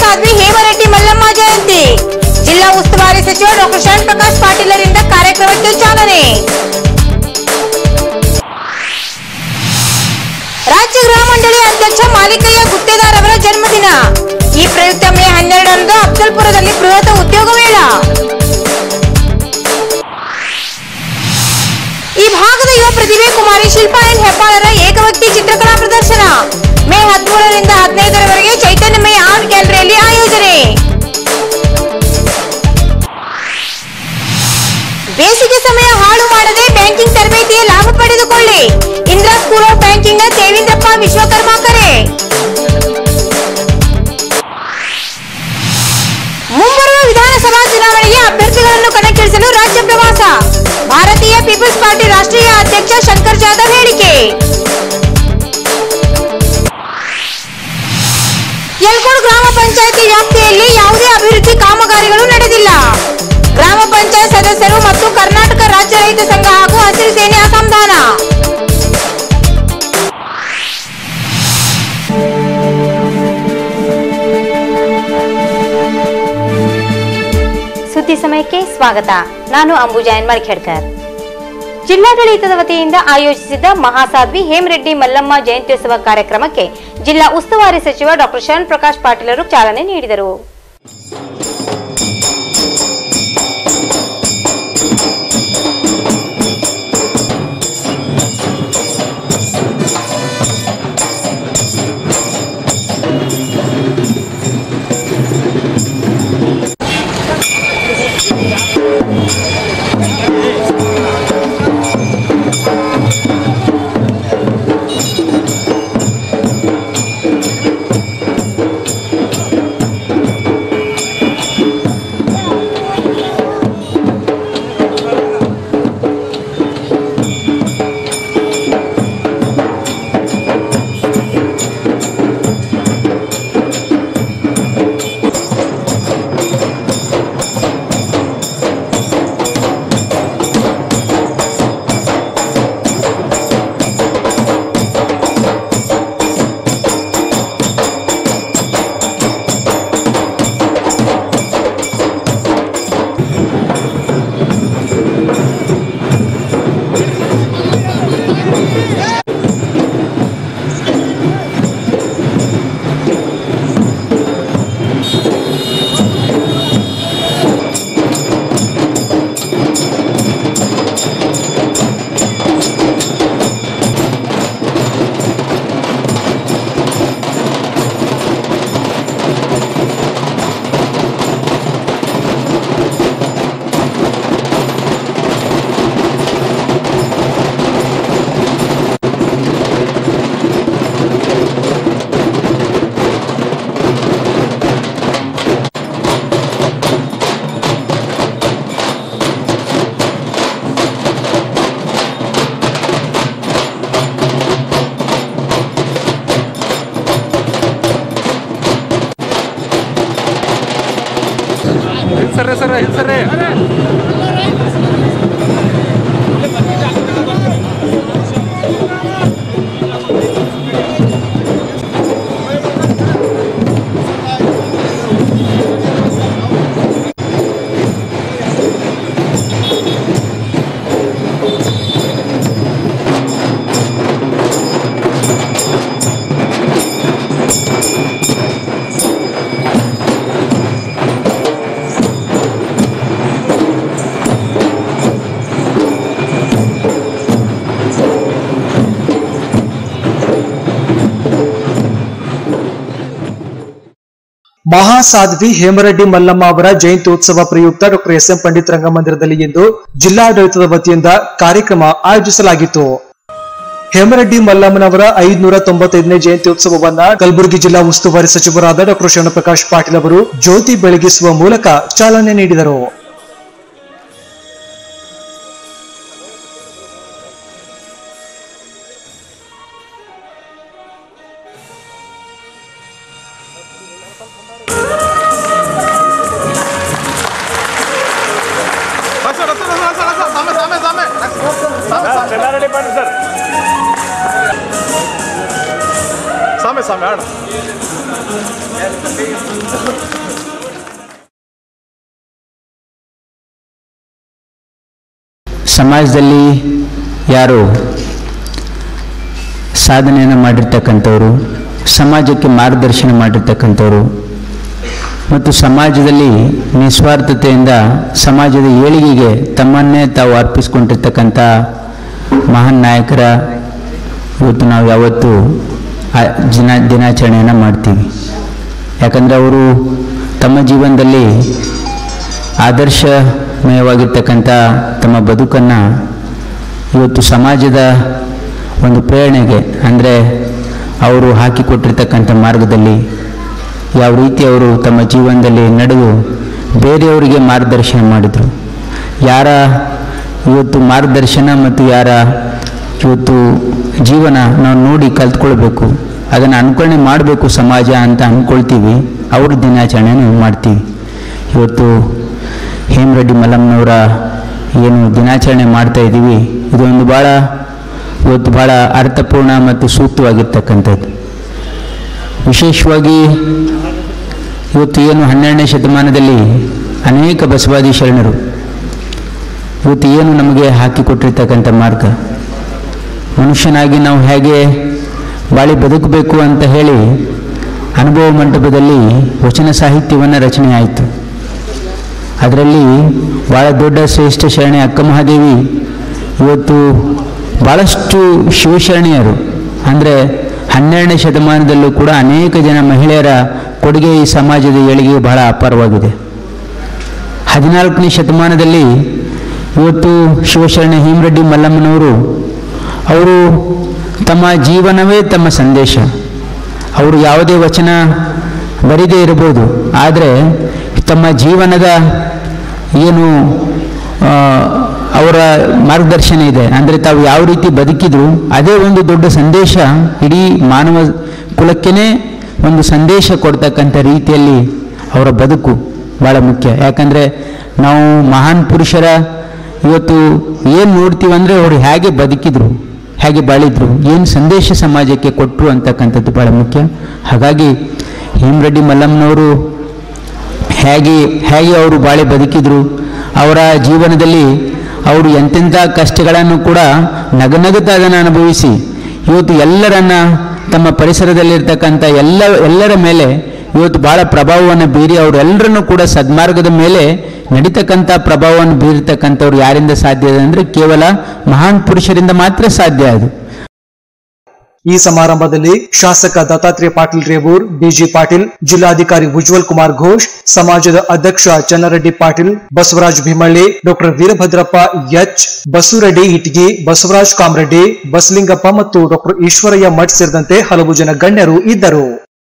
ಮಹಾಸಾಧ್ವಿ ಹೇಮರೆಡ್ಡಿ ಮಲ್ಲಮ್ಮ ಜಯಂತಿ ಜಿಲ್ಲಾ ಉಸ್ತುವಾರಿ ಸಚಿವ ಡಾಕ್ಟರ್ ಶರಣ್ ಪ್ರಕಾಶ್ ಪಾಟೀಲರಿಂದ ಕಾರ್ಯಕ್ರಮಕ್ಕೆ ಚಾಲನೆ ರಾಜ್ಯ ಗೃಹ ಮಂಡಳಿ ಅಧ್ಯಕ್ಷ ಮಾಲಿಕಯ್ಯ ಗುತ್ತೇದಾರ್ ಅವರ ಜನ್ಮದಿನ ಈ ಪ್ರಯುಕ್ತ ಮೇ ಹನ್ನೆರಡರಂದು ಅಫ್ಜಲ್ಪುರದಲ್ಲಿ ಬೃಹತ್ ಉದ್ಯೋಗ ಮೇಳ ಈ ಭಾಗದ ಯುವ ಪ್ರತಿಭೆ ಕುಮಾರಿ ಶಿಲ್ಪಾ ಎನ್ ಹೆಬ್ಬಾಳರ ಏಕವ್ಯಕ್ತಿ ಚಿತ್ರಕಲಾ ಪ್ರದರ್ಶನ ಮೇ ಹದಿಮೂರರಿಂದ ಹದಿನೈದರವರೆಗೆ ಚೈತನ್ಯಮಯ ಆರ್ಟ್ ಗ್ಯಾಲರಿಯಲ್ಲಿ ಆಯೋಜನೆ ಬೇಸಿಗೆ ಸಮಯ ಹಾಳು ಮಾಡದೆ ಬ್ಯಾಂಕಿಂಗ್ ತರಬೇತಿಯ ಲಾಭ ಪಡೆದುಕೊಳ್ಳಿ Indira school of banking Devendrappa Vishwakarma ಕರೆ ಮುಂಬರುವ ವಿಧಾನಸಭಾ ಚುನಾವಣೆಗೆ ಅಭ್ಯರ್ಥಿಗಳನ್ನು ಕಣಕ್ಕಿಳಿಸಲು ರಾಜ್ಯ ಪ್ರವಾಸ ಭಾರತೀಯ ಪೀಪಲ್ಸ್ ಪಾರ್ಟಿ ರಾಷ್ಟ್ರೀಯ ಅಧ್ಯಕ್ಷ ಶಂಕರ್ ಜಾಧವ್ ಹೇಳಿಕೆ ಯಲ್ಗೋಡ್ ಗ್ರಾಮ ಪಂಚಾಯಿತಿ ವ್ಯಾಪ್ತಿಯಲ್ಲಿ ಯಾವುದೇ ಅಭಿವೃದ್ಧಿ ಕಾಮಗಾರಿಗಳು ನಡೆದಿಲ್ಲ ಗ್ರಾಮ ಪಂಚಾಯತ್ ಸದಸ್ಯರು ಮತ್ತು ಕರ್ನಾಟಕ ರಾಜ್ಯ ರೈತ ಸಂಘ ಹಾಗೂ ಹಸಿರು ಸೇನೆ ಅಸಮಾಧಾನ ಸುದ್ದಿ ಸಮಯಕ್ಕೆ ಸ್ವಾಗತ ನಾನು ಅಂಬುಜಾ ಎನ್ ಮರ್ಖೇಡ್ಕರ್ ಜಿಲ್ಲಾಡಳಿತದ ವತಿಯಿಂದ ಆಯೋಜಿಸಿದ್ದ ಮಹಾಸಾಧ್ವಿ ಹೇಮರೆಡ್ಡಿ ಮಲ್ಲಮ್ಮ ಜಯಂತ್ಯೋತ್ಸವ ಕಾರ್ಯಕ್ರಮಕ್ಕೆ ಜಿಲ್ಲಾ ಉಸ್ತುವಾರಿ ಸಚಿವ ಡಾಕ್ಟರ್ ಶರಣ್ ಪ್ರಕಾಶ್ ಪಾಟೀಲರು ಚಾಲನೆ ನೀಡಿದರು ಸರ್ರೆ ಸರ್ರೆ ಸರ್ರೆ ಮಹಾಸಾಧ್ವಿ ಹೇಮರೆಡ್ಡಿ ಮಲ್ಲಮ್ಮ ಅವರ ಜಯಂತ್ಯೋತ್ಸವ ಪ್ರಯುಕ್ತ ಡಾಕ್ಟರ್ ಎಸ್ ಎಂ ಪಂಡಿತ್ ರಂಗಮಂದಿರದಲ್ಲಿ ಇಂದು ಜಿಲ್ಲಾಡಳಿತದ ವತಿಯಿಂದ ಕಾರ್ಯಕ್ರಮ ಆಯೋಜಿಸಲಾಗಿತ್ತು ಹೇಮರೆಡ್ಡಿ ಮಲ್ಲಮ್ಮನವರ ಐದುನೂರ ತೊಂಬತ್ತೈದನೇ ಜಯಂತ್ಯೋತ್ಸವವನ್ನ ಕಲಬುರಗಿ ಜಿಲ್ಲಾ ಉಸ್ತುವಾರಿ ಸಚಿವರಾದ ಡಾಕ್ಟರ್ ಶರಣಪ್ರಕಾಶ್ ಪಾಟೀಲ್ ಅವರು ಜ್ಯೋತಿ ಬೆಳಗಿಸುವ ಮೂಲಕ ಚಾಲನೆ ನೀಡಿದರು sir sir sir sir sir ಸಾಮೆ ಸಾಮೆ ಸಾಮೆ ಸಾಮೆ ಸಾಮೆ ಎಲ್ಲ ರೆಡಿ ಮಾಡಿ ಸರ್ ಸಾಮೆ ಸಾಮೆ ಆಡ ಸಮಾಜದಲ್ಲಿ ಯಾರು ಸಾಧನೆಯನ್ನು ಮಾಡಿರ್ತಕ್ಕಂಥವ್ರು ಸಮಾಜಕ್ಕೆ ಮಾರ್ಗದರ್ಶನ ಮಾಡಿರ್ತಕ್ಕಂಥವ್ರು ಮತ್ತು ಸಮಾಜದಲ್ಲಿ ನಿಸ್ವಾರ್ಥತೆಯಿಂದ ಸಮಾಜದ ಏಳಿಗೆಗೆ ತಮ್ಮನ್ನೇ ತಾವು ಅರ್ಪಿಸ್ಕೊಂಡಿರ್ತಕ್ಕಂಥ ಮಹಾನ್ ನಾಯಕರ ಇವತ್ತು ನಾವು ಯಾವತ್ತೂ ಆ ದಿನ ದಿನಾಚರಣೆಯನ್ನು ಮಾಡ್ತೀವಿ ಯಾಕಂದರೆ ಅವರು ತಮ್ಮ ಜೀವನದಲ್ಲಿ ಆದರ್ಶಮಯವಾಗಿರ್ತಕ್ಕಂಥ ತಮ್ಮ ಬದುಕನ್ನು ಇವತ್ತು ಸಮಾಜದ ಒಂದು ಪ್ರೇರಣೆಗೆ ಅಂದರೆ ಅವರು ಹಾಕಿಕೊಟ್ಟಿರ್ತಕ್ಕಂಥ ಮಾರ್ಗದಲ್ಲಿ ಯಾವ ರೀತಿ ಅವರು ತಮ್ಮ ಜೀವನದಲ್ಲಿ ನಡೆದು ಬೇರೆಯವರಿಗೆ ಮಾರ್ಗದರ್ಶನ ಮಾಡಿದರು ಯಾರ ಇವತ್ತು ಮಾರ್ಗದರ್ಶನ ಮತ್ತು ಯಾರ ಇವತ್ತು ಜೀವನ ನಾವು ನೋಡಿ ಕಲ್ತ್ಕೊಳ್ಬೇಕು ಅದನ್ನು ಅನುಕರಣೆ ಮಾಡಬೇಕು ಸಮಾಜ ಅಂತ ಅಂದ್ಕೊಳ್ತೀವಿ ಅವ್ರ ದಿನಾಚರಣೆಯನ್ನು ಮಾಡ್ತೀವಿ ಇವತ್ತು ಹೇಮರೆಡ್ಡಿ ಮಲ್ಲಮ್ಮನವರ ಏನು ದಿನಾಚರಣೆ ಮಾಡ್ತಾ ಇದ್ದೀವಿ ಇದೊಂದು ಭಾಳ ಇವತ್ತು ಭಾಳ ಅರ್ಥಪೂರ್ಣ ಮತ್ತು ಸೂಕ್ತವಾಗಿರ್ತಕ್ಕಂಥದ್ದು ವಿಶೇಷವಾಗಿ ಇವತ್ತು ಏನು ಹನ್ನೆರಡನೇ ಶತಮಾನದಲ್ಲಿ ಅನೇಕ ಬಸವಾದಿ ಶರಣರು ಇವತ್ತು ಏನು ನಮಗೆ ಹಾಕಿಕೊಟ್ಟಿರ್ತಕ್ಕಂಥ ಮಾರ್ಗ ಮನುಷ್ಯನಾಗಿ ನಾವು ಹೇಗೆ ಬಾಳಿ ಬದುಕಬೇಕು ಅಂತ ಹೇಳಿ ಅನುಭವ ಮಂಟಪದಲ್ಲಿ ವಚನ ಸಾಹಿತ್ಯವನ್ನು ರಚನೆ ಆಯಿತು ಅದರಲ್ಲಿ ಭಾಳ ದೊಡ್ಡ ಶ್ರೇಷ್ಠ ಶರಣೆ ಅಕ್ಕ ಮಹಾದೇವಿ ಇವತ್ತು ಭಾಳಷ್ಟು ಶಿವಶರಣೆಯರು ಅಂದರೆ ಹನ್ನೆರಡನೇ ಶತಮಾನದಲ್ಲೂ ಕೂಡ ಅನೇಕ ಜನ ಮಹಿಳೆಯರ ಕೊಡುಗೆ ಈ ಸಮಾಜದ ಏಳಿಗೆಗೆ ಬಹಳ ಅಪಾರವಾಗಿದೆ ಹದಿನಾಲ್ಕನೇ ಶತಮಾನದಲ್ಲಿ ಇವತ್ತು ಶಿವಶರಣ ಹೇಮರೆಡ್ಡಿ ಮಲ್ಲಮ್ಮನವರು ಅವರು ತಮ್ಮ ಜೀವನವೇ ತಮ್ಮ ಸಂದೇಶ ಅವರು ಯಾವುದೇ ವಚನ ಬರಿದೇ ಇರಬಹುದು ಆದರೆ ತಮ್ಮ ಜೀವನದ ಏನು ಆ, ಅವರ ಮಾರ್ಗದರ್ಶನ ಇದೆ ಅಂದರೆ ತಾವು ಯಾವ ರೀತಿ ಬದುಕಿದ್ರು ಅದೇ ಒಂದು ದೊಡ್ಡ ಸಂದೇಶ ಇಡೀ ಮಾನವ ಕುಲಕ್ಕೇ ಒಂದು ಸಂದೇಶ ಕೊಡ್ತಕ್ಕಂಥ ರೀತಿಯಲ್ಲಿ ಅವರ ಬದುಕು ಭಾಳ ಮುಖ್ಯ ಯಾಕಂದರೆ ನಾವು ಮಹಾನ್ ಪುರುಷರ ಇವತ್ತು ಏನು ನೋಡ್ತೀವಿ ಅಂದರೆ ಅವರು ಹೇಗೆ ಬದುಕಿದ್ರು ಹೇಗೆ ಬಾಳಿದ್ರು ಏನು ಸಂದೇಶ ಸಮಾಜಕ್ಕೆ ಕೊಟ್ಟರು ಅಂತಕ್ಕಂಥದ್ದು ಭಾಳ ಮುಖ್ಯ ಹಾಗಾಗಿ ಹೇಮರೆಡ್ಡಿ ಮಲ್ಲಮ್ಮನವರು ಹೇಗೆ ಹೇಗೆ ಅವರು ಬಾಳೆ ಬದುಕಿದ್ರು ಅವರ ಜೀವನದಲ್ಲಿ ಅವರು ಎಂತೆಂಥ ಕಷ್ಟಗಳನ್ನು ಕೂಡ ನಗನಗುತ್ತಾ ಅದನ್ನು ಅನುಭವಿಸಿ ಇವತ್ತು ಎಲ್ಲರನ್ನ ತಮ್ಮ ಪರಿಸರದಲ್ಲಿರ್ತಕ್ಕಂಥ ಎಲ್ಲ ಎಲ್ಲರ ಮೇಲೆ ಇವತ್ತು ಭಾಳ ಪ್ರಭಾವವನ್ನು ಬೀರಿ ಅವರೆಲ್ಲರನ್ನೂ ಕೂಡ ಸದ್ಮಾರ್ಗದ ಮೇಲೆ ನಡೀತಕ್ಕಂಥ ಪ್ರಭಾವವನ್ನು ಬೀರ್ತಕ್ಕಂಥವ್ರು ಯಾರಿಂದ ಸಾಧ್ಯ ಇದೆ ಅಂದರೆ ಕೇವಲ ಮಹಾನ್ ಪುರುಷರಿಂದ ಮಾತ್ರ ಸಾಧ್ಯ ಅದು ಈ ಸಮಾರಂಭದಲ್ಲಿ ಶಾಸಕ ದತ್ತಾತ್ರೇಯ ಪಾಟೀಲ್ ರೇವೂರ್ ಬಿಜಿ ಪಾಟೀಲ್ ಜಿಲ್ಲಾಧಿಕಾರಿ ಉಜ್ವಲ್ ಕುಮಾರ್ ಘೋಷ್ ಸಮಾಜದ ಅಧ್ಯಕ್ಷ ಚನ್ನರೆಡ್ಡಿ ಪಾಟೀಲ್ ಬಸವರಾಜ್ ಭೀಮಳ್ಳಿ ಡಾಕ್ಟರ್ ವೀರಭದ್ರಪ್ಪ ಎಚ್ ಬಸವರೆಡ್ಡಿ ಇಟ್ಗಿ ಬಸವರಾಜ್ ಕಾಮರೆಡ್ಡಿ ಬಸಲಿಂಗಪ್ಪ ಮತ್ತು ಡಾಕ್ಟರ್ ಈಶ್ವರಯ್ಯ ಮಠ್ ಸೇರಿದಂತೆ ಹಲವು ಜನ ಗಣ್ಯರು ಇದ್ದರು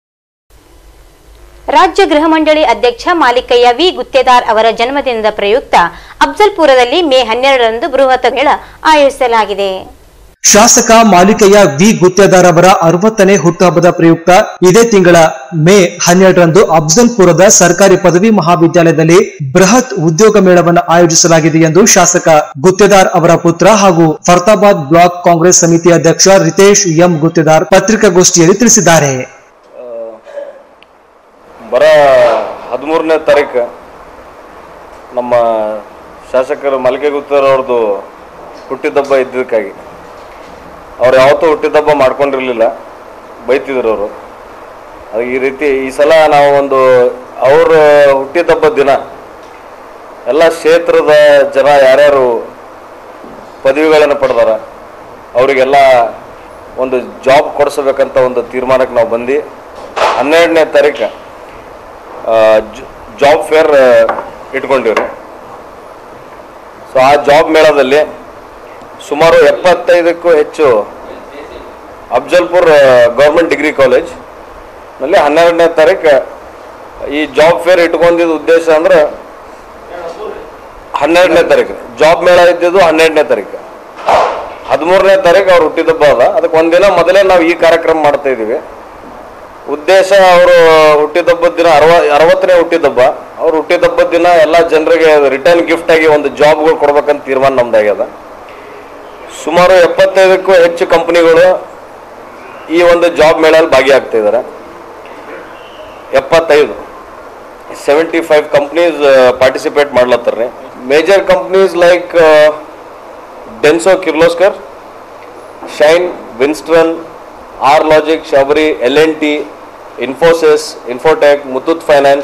ರಾಜ್ಯ ಗೃಹ ಮಂಡಳಿ ಅಧ್ಯಕ್ಷ ಮಾಲಿಕಯ್ಯ ವಿ ಗುತ್ತೇದಾರ್ ಅವರ ಜನ್ಮದಿನದ ಪ್ರಯುಕ್ತ ಅಫ್ಜಲ್ಪುರದಲ್ಲಿ ಮೇ ಹನ್ನೆರಡರಂದು ಬೃಹತ್ ಮೇಳ ಆಯೋಜಿಸಲಾಗಿದೆ ಶಾಸಕ ಮಾಲಿಕಯ್ಯ ವಿ ಗುತ್ತೇದಾರ್ ಅವರ ಅರವತ್ತನೇ ಹುಟ್ಟುಹಬ್ಬದ ಪ್ರಯುಕ್ತ ಇದೇ ತಿಂಗಳ ಮೇ ಹನ್ನೆರಡರಂದು ಅಫ್ಜಲ್ಪುರದ ಸರ್ಕಾರಿ ಪದವಿ ಮಹಾವಿದ್ಯಾಲಯದಲ್ಲಿ ಬೃಹತ್ ಉದ್ಯೋಗ ಮೇಳವನ್ನು ಆಯೋಜಿಸಲಾಗಿದೆ ಎಂದು ಶಾಸಕ ಗುತ್ತೇದಾರ್ ಅವರ ಪುತ್ರ ಹಾಗೂ ಫರ್ತಾಬಾದ್ ಬ್ಲಾಕ್ ಕಾಂಗ್ರೆಸ್ ಸಮಿತಿ ಅಧ್ಯಕ್ಷ ರಿತೇಶ್ ಎಂ ಗುತ್ತೇದಾರ್ ಪತ್ರಿಕಾಗೋಷ್ಠಿಯಲ್ಲಿ ತಿಳಿಸಿದ್ದಾರೆ ಬರ ಹದಿಮೂರನೇ ತಾರೀಕು ನಮ್ಮ ಶಾಸಕರು ಮಲ್ಲಿಗೆ ಗುತ್ತರ್ ಅವ್ರದ್ದು ಹುಟ್ಟಿದಬ್ಬ ಇದ್ದಕ್ಕಾಗಿ ಅವ್ರು ಯಾವತ್ತೂ ಹುಟ್ಟಿದಬ್ಬ ಮಾಡ್ಕೊಂಡಿರಲಿಲ್ಲ ಬೈತಿದ್ರು ಅವರು ಅದು ಈ ರೀತಿ ಈ ಸಲ ನಾವು ಒಂದು ಅವ್ರ ಹುಟ್ಟಿದಬ್ಬ ದಿನ ಎಲ್ಲ ಕ್ಷೇತ್ರದ ಜನ ಯಾರ್ಯಾರು ಪದವಿಗಳನ್ನು ಪಡೆದಾರ ಅವರಿಗೆಲ್ಲ ಒಂದು ಜಾಬ್ ಕೊಡಿಸ್ಬೇಕಂತ ಒಂದು ತೀರ್ಮಾನಕ್ಕೆ ನಾವು ಬಂದು ಹನ್ನೆರಡನೇ ತಾರೀಕು ಜಾಬ್ ಫೇರ್ ಇಟ್ಕೊಂಡಿವ್ರಿ ಸೊ ಆ ಜಾಬ್ ಮೇಳದಲ್ಲಿ ಸುಮಾರು ಎಪ್ಪತ್ತೈದಕ್ಕೂ ಹೆಚ್ಚು ಅಫ್ಜಲ್ಪುರ್ ಗೌರ್ಮೆಂಟ್ ಡಿಗ್ರಿ ಕಾಲೇಜ್ ನಲ್ಲಿ ಹನ್ನೆರಡನೇ ತಾರೀಕು ಈ ಜಾಬ್ ಫೇರ್ ಇಟ್ಕೊಂಡಿದ್ದ ಉದ್ದೇಶ ಅಂದ್ರೆ ಹನ್ನೆರಡನೇ ತಾರೀಕು ಜಾಬ್ ಮೇಳ ಇದ್ದಿದ್ದು ಹನ್ನೆರಡನೇ ತಾರೀಕು ಹದಿಮೂರನೇ ತಾರೀಕು ಅವ್ರು ಹುಟ್ಟಿದಬ್ಬ ಅದ ಅದಕ್ಕೆ ಒಂದಿನ ಮೊದಲೇ ನಾವು ಈ ಕಾರ್ಯಕ್ರಮ ಮಾಡ್ತಾ ಇದ್ದೀವಿ ಉದ್ದೇಶ ಅವರು ಹುಟ್ಟಿದಬ್ಬದ ದಿನ ಅರವ ಅರವತ್ತನೇ ಹುಟ್ಟಿದಬ್ಬ ಅವ್ರು ಹುಟ್ಟಿದಬ್ಬದ ದಿನ ಎಲ್ಲ ಜನರಿಗೆ ರಿಟರ್ನ್ ಗಿಫ್ಟ್ ಆಗಿ ಒಂದು ಜಾಬ್ಗಳು ಕೊಡ್ಬೇಕಂತ ತೀರ್ಮಾನ ನಮ್ದಾಗ್ಯದ ಸುಮಾರು ಎಪ್ಪತ್ತೈದಕ್ಕೂ ಹೆಚ್ಚು ಕಂಪನಿಗಳು ಈ ಒಂದು ಜಾಬ್ ಮೇಳಲ್ಲಿ ಭಾಗಿಯಾಗ್ತಾ ಇದ್ದಾರೆ ಎಪ್ಪತ್ತೈದು ಸೆವೆಂಟಿ ಫೈವ್ ಕಂಪ್ನೀಸ್ ಪಾರ್ಟಿಸಿಪೇಟ್ ಮಾಡ್ಲತ್ತಾರ್ರಿ major companies like Denso Kirloskar Shine Winstron R logic Shabari L N T Infosys infotech Muthoot finance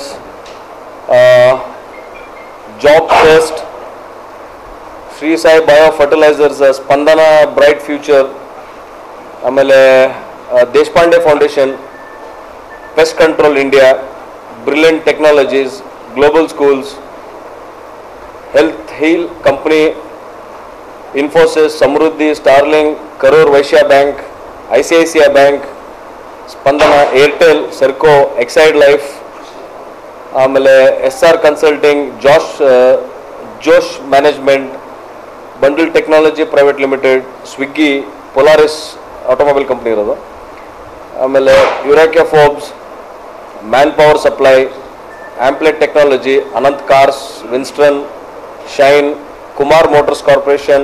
job test Shri Sai bio fertilizers Spandana bright future ಆಮೇಲೆ ಆ, Deshpande foundation pest control India brilliant technologies global schools health heal company Infosys Samruddhi Starling Karur Vysya bank I C I C I bank Spandana Airtel Serco Exide life ಆಮೇಲೆ S R consulting Josh Josh management bundle technology private limited Swiggy Polaris automobile company ಇರೋದು ಆಮೇಲೆ ಯುರಾಕ್ಯಾ Forbes man power supply ಆಂಪ್ಲೆಟ್ technology Anant cars Winston shine Kumar motors corporation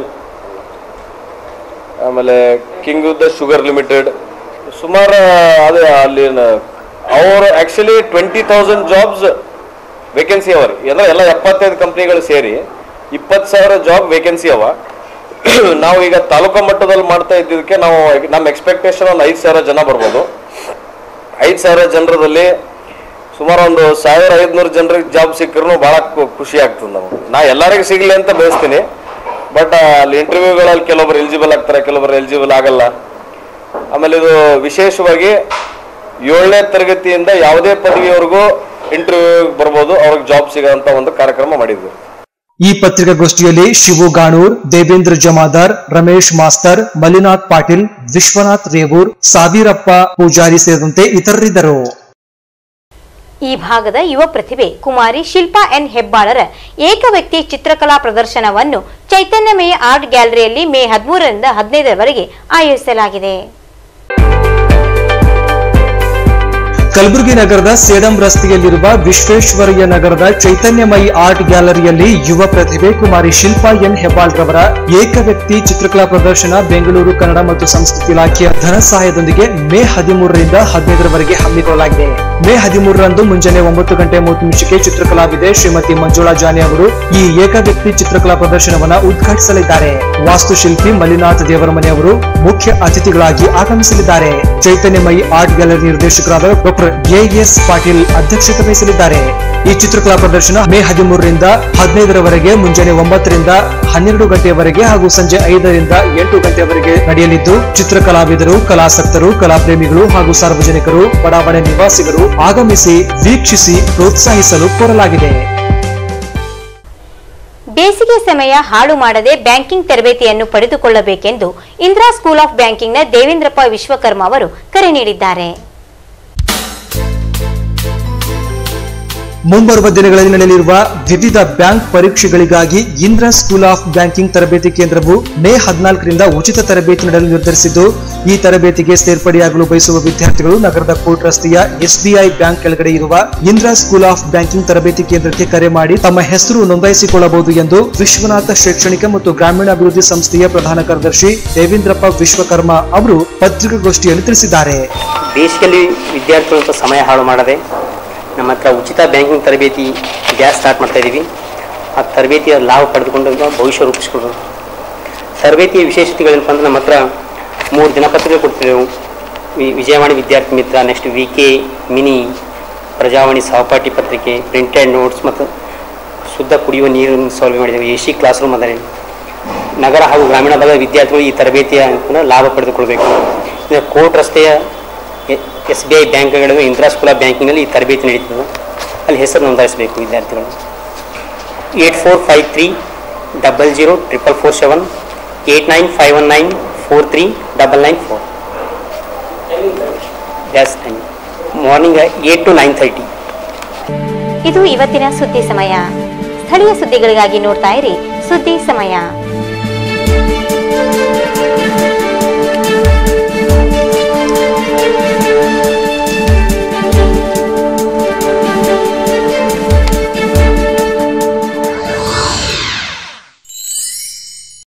ಆಮೇಲೆ king the sugar limited ಸುಮಾರು ಅದೇ ಅಲ್ಲಿ ಅವರು actually twenty thousand jobs vacancy ಅವ ರೀ ಎಲ್ಲ ಎಲ್ಲ ಎಪ್ಪತ್ತೈದು ಕಂಪ್ನಿಗಳು ಸೇರಿ ಇಪ್ಪತ್ತು ಸಾವಿರ ಜಾಬ್ ವೇಕೆನ್ಸಿ ಅವ ನಾವು ಈಗ ತಾಲೂಕು ಮಟ್ಟದಲ್ಲಿ ಮಾಡ್ತಾ ಇದ್ದಿದ್ದಕ್ಕೆ ನಾವು ನಮ್ಮ ಎಕ್ಸ್ಪೆಕ್ಟೇಷನ್ ಒಂದು ಐದು ಸಾವಿರ ಜನ ಬರ್ಬೋದು ಐದು ಸಾವಿರ ಜನರದಲ್ಲಿ ಸುಮಾರು ಒಂದು ಸಾವಿರ ಐದುನೂರು ಜನರಿಗೆ ಜಾಬ್ ಸಿಕ್ಕರೂ ಭಾಳ ಖುಷಿ ಆಗ್ತದೆ ನಮಗೆ ನಾ ಎಲ್ಲರಿಗೂ ಸಿಗಲಿ ಅಂತ ಬಯಸ್ತೀನಿ ಬಟ್ ಅಲ್ಲಿ ಇಂಟರ್ವ್ಯೂಗಳಲ್ಲಿ ಕೆಲವೊಬ್ರು ಎಲಿಜಿಬಲ್ ಆಗ್ತಾರೆ ಕೆಲವೊಬ್ರು ಎಲಿಜಿಬಲ್ ಆಗಲ್ಲ ಆಮೇಲೆ ಇದು ವಿಶೇಷವಾಗಿ ಏಳನೇ ತರಗತಿಯಿಂದ ಯಾವುದೇ ಪದವಿಯವರೆಗೂ ಇಂಟರ್ವ್ಯೂ ಬರ್ಬೋದು ಅವ್ರಿಗೆ ಜಾಬ್ ಸಿಗೋಂಥ ಒಂದು ಕಾರ್ಯಕ್ರಮ ಮಾಡಿದ್ವಿ ಈ ಪತ್ರಿಕಾಗೋಷ್ಠಿಯಲ್ಲಿ ಶಿವು ಗಾಣೂರ್ ದೇವೇಂದ್ರ ಜಮಾದಾರ್ ರಮೇಶ್ ಮಾಸ್ತರ್ ಮಲ್ಲಿನಾಥ್ ಪಾಟೀಲ್ ವಿಶ್ವನಾಥ್ ರೇವೂರ್ ಸಾವಿರಪ್ಪ ಪೂಜಾರಿ ಸೇರಿದಂತೆ ಇತರರಿದ್ದರು ಈ ಭಾಗದ ಯುವ ಪ್ರತಿಭೆ ಕುಮಾರಿ ಶಿಲ್ಪಾ ಎನ್ ಹೆಬ್ಬಾಳರ ಏಕವ್ಯಕ್ತಿ ಚಿತ್ರಕಲಾ ಪ್ರದರ್ಶನವನ್ನು ಚೈತನ್ಯಮಯ ಆರ್ಟ್ ಗ್ಯಾಲರಿಯಲ್ಲಿ ಮೇ ಹದಿಮೂರರಿಂದ ಹದಿನೈದರವರೆಗೆ ಆಯೋಜಿಸಲಾಗಿದೆ ಕಲಬುರಗಿ ನಗರದ ಸೇಡಂ ರಸ್ತೆಯಲ್ಲಿರುವ ವಿಶ್ವೇಶ್ವರಯ್ಯ ನಗರದ ಚೈತನ್ಯಮಯಿ ಆರ್ಟ್ ಗ್ಯಾಲರಿಯಲ್ಲಿ ಯುವ ಪ್ರತಿಭೆ ಕುಮಾರಿ ಶಿಲ್ಪಾ ಎನ್ ಹೆಬ್ಬಾಳ್ ರವರ ಏಕವ್ಯಕ್ತಿ ಚಿತ್ರಕಲಾ ಪ್ರದರ್ಶನ ಬೆಂಗಳೂರು ಕನ್ನಡ ಮತ್ತು ಸಂಸ್ಕೃತಿ ಇಲಾಖೆಯ ಧನ ಸಹಾಯದೊಂದಿಗೆ ಮೇ ಹದಿಮೂರರಿಂದ ಹದಿನೈದರವರೆಗೆ ಹಮ್ಮಿಕೊಳ್ಳಲಾಗಿದೆ ಮೇ ಹದಿಮೂರರಂದು ಮುಂಜಾನೆ ಒಂಬತ್ತು ಗಂಟೆ ಮೂವತ್ತು ನಿಮಿಷಕ್ಕೆ ಚಿತ್ರಕಲಾವಿದೆ ಶ್ರೀಮತಿ ಮಂಜುಳಾ ಜಾನಿ ಅವರು ಈ ಏಕವ್ಯಕ್ತಿ ಚಿತ್ರಕಲಾ ಪ್ರದರ್ಶನವನ್ನ ಉದ್ಘಾಟಿಸಲಿದ್ದಾರೆ ವಾಸ್ತುಶಿಲ್ಪಿ ಮಲ್ಲಿನಾಥ್ ದೇವರಮನೆ ಅವರು ಮುಖ್ಯ ಅತಿಥಿಗಳಾಗಿ ಆಗಮಿಸಲಿದ್ದಾರೆ ಚೈತನ್ಯಮಯಿ ಆರ್ಟ್ ಗ್ಯಾಲರಿ ನಿರ್ದೇಶಕರಾದ ಡಾಕ್ಟರ್ ಎಎಸ್ ಪಾಟೀಲ್ ಅಧ್ಯಕ್ಷತೆ ವಹಿಸಲಿದ್ದಾರೆ ಈ ಚಿತ್ರಕಲಾ ಪ್ರದರ್ಶನ ಮೇ ಹದಿಮೂರರಿಂದ ಹದಿನೈದರವರೆಗೆ ಮುಂಜಾನೆ ಒಂಬತ್ತರಿಂದ ಹನ್ನೆರಡು ಗಂಟೆಯವರೆಗೆ ಹಾಗೂ ಸಂಜೆ ಐದರಿಂದ ಎಂಟು ಗಂಟೆಯವರೆಗೆ ನಡೆಯಲಿದ್ದು ಚಿತ್ರಕಲಾವಿದರು ಕಲಾಸಕ್ತರು ಕಲಾಪ್ರೇಮಿಗಳು ಹಾಗೂ ಸಾರ್ವಜನಿಕರು ಬಡಾವಣೆ ನಿವಾಸಿಗರು ಆಗಮಿಸಿ ವೀಕ್ಷಿಸಿ ಪ್ರೋತ್ಸಾಹಿಸಲು ಕೋರಲಾಗಿದೆ ಬೇಸಿಗೆ ಸಮಯ ಹಾಳು ಮಾಡದೆ ಬ್ಯಾಂಕಿಂಗ್ ತರಬೇತಿಯನ್ನು ಪಡೆದುಕೊಳ್ಳಬೇಕೆಂದು ಇಂದಿರಾ ಸ್ಕೂಲ್ ಆಫ್ ಬ್ಯಾಂಕಿಂಗ್ನ ದೇವೇಂದ್ರಪ್ಪ ವಿಶ್ವಕರ್ಮ ಅವರು ಕರೆ ನೀಡಿದ್ದಾರೆ ಮುಂಬರುವ ದಿನಗಳಲ್ಲಿ ನಡೆಯಲಿರುವ ವಿವಿಧ ಬ್ಯಾಂಕ್ ಪರೀಕ್ಷೆಗಳಿಗಾಗಿ ಇಂದ್ರ ಸ್ಕೂಲ್ ಆಫ್ ಬ್ಯಾಂಕಿಂಗ್ ತರಬೇತಿ ಕೇಂದ್ರವು ಮೇ ಹದಿನಾಲ್ಕರಿಂದ ಉಚಿತ ತರಬೇತಿ ನೀಡಲು ನಿರ್ಧರಿಸಿದ್ದು ಈ ತರಬೇತಿಗೆ ಸೇರ್ಪಡೆಯಾಗಲು ಬಯಸುವ ವಿದ್ಯಾರ್ಥಿಗಳು ನಗರದ ಕೋರ್ಟ್ ರಸ್ತೆಯ ಎಸ್ಬಿಐ ಬ್ಯಾಂಕ್ ಕೆಳಗಡೆ ಇರುವ ಇಂದ್ರ ಸ್ಕೂಲ್ ಆಫ್ ಬ್ಯಾಂಕಿಂಗ್ ತರಬೇತಿ ಕೇಂದ್ರಕ್ಕೆ ಕರೆ ಮಾಡಿ ತಮ್ಮ ಹೆಸರು ನೋಂದಾಯಿಸಿಕೊಳ್ಳಬಹುದು ಎಂದು ವಿಶ್ವನಾಥ ಶೈಕ್ಷಣಿಕ ಮತ್ತು ಗ್ರಾಮೀಣಾಭಿವೃದ್ಧಿ ಸಂಸ್ಥೆಯ ಪ್ರಧಾನ ಕಾರ್ಯದರ್ಶಿ ದೇವೇಂದ್ರಪ್ಪ ವಿಶ್ವಕರ್ಮ ಅವರು ಪತ್ರಿಕಾಗೋಷ್ಠಿಯಲ್ಲಿ ತಿಳಿಸಿದ್ದಾರೆ ಬೇಸಿಗೆಯಲ್ಲಿ ವಿದ್ಯಾರ್ಥಿಗಳು ಸ್ವಲ್ಪ ಸಮಯ ಹಾಳು ಮಾಡದೆ ನಮ್ಮ ಹತ್ರ ಉಚಿತ ಬ್ಯಾಂಕಿಂಗ್ ತರಬೇತಿ ಬ್ಯಾಚ್ ಸ್ಟಾರ್ಟ್ ಮಾಡ್ತಾ ಇದ್ದೀವಿ ಆ ತರಬೇತಿಯ ಲಾಭ ಪಡೆದುಕೊಂಡು ನಾವು ಭವಿಷ್ಯ ರೂಪಿಸ್ಕೊಳ್ಬೋದು ತರಬೇತಿಯ ವಿಶೇಷತೆಗಳೇನಪ್ಪ ಅಂದ್ರೆ ನಮ್ಮ ಹತ್ರ ಮೂರು ದಿನಪತ್ರಿಕೆ ಕೊಡ್ತಿದ್ದೆವು ವಿ ವಿಜಯವಾಣಿ ವಿದ್ಯಾರ್ಥಿ ಮಿತ್ರ next V K mini Prajavani ಸಹಪಾಠಿ ಪತ್ರಿಕೆ ಪ್ರಿಂಟೆಡ್ ನೋಟ್ಸ್ ಮತ್ತು ಶುದ್ಧ ಕುಡಿಯುವ ನೀರಿನ ಸೌಲಭ್ಯ ಮಾಡಿದ್ದೇವೆ ಎ ಸಿ ಕ್ಲಾಸ್ ರೂಮ್ ಅದರೆ ನಗರ ಹಾಗೂ ಗ್ರಾಮೀಣ ಭಾಗದ ವಿದ್ಯಾರ್ಥಿಗಳು ಈ ತರಬೇತಿಯ ಲಾಭ ಪಡೆದುಕೊಳ್ಬೇಕು ಇನ್ನು ಕೋರ್ಟ್ ರಸ್ತೆಯ ಎಸ್ ಬಿ ಐ ಬ್ಯಾಂಕ್ಗಳು ಇಂದಿರಾ ಸ್ಕೂಲ್ ಆಫ್ ಬ್ಯಾಂಕಿಂಗಲ್ಲಿ ಈ ತರಬೇತಿ ನಡೀತದೆ ಅಲ್ಲಿ ಹೆಸರು ನೋಂದಾಯಿಸಬೇಕು ವಿದ್ಯಾರ್ಥಿಗಳು eight four five three double zero triple four seven eight nine five one nine four three double nine four ಗ್ಯಾಸ್ time morning eight to nine thirty ಇದು ಇವತ್ತಿನ ಸುದ್ದಿ ಸಮಯ ಸ್ಥಳೀಯ ಸುದ್ದಿಗಳಿಗಾಗಿ ನೋಡ್ತಾ ಇರಿ ಸುದ್ದಿ ಸಮಯ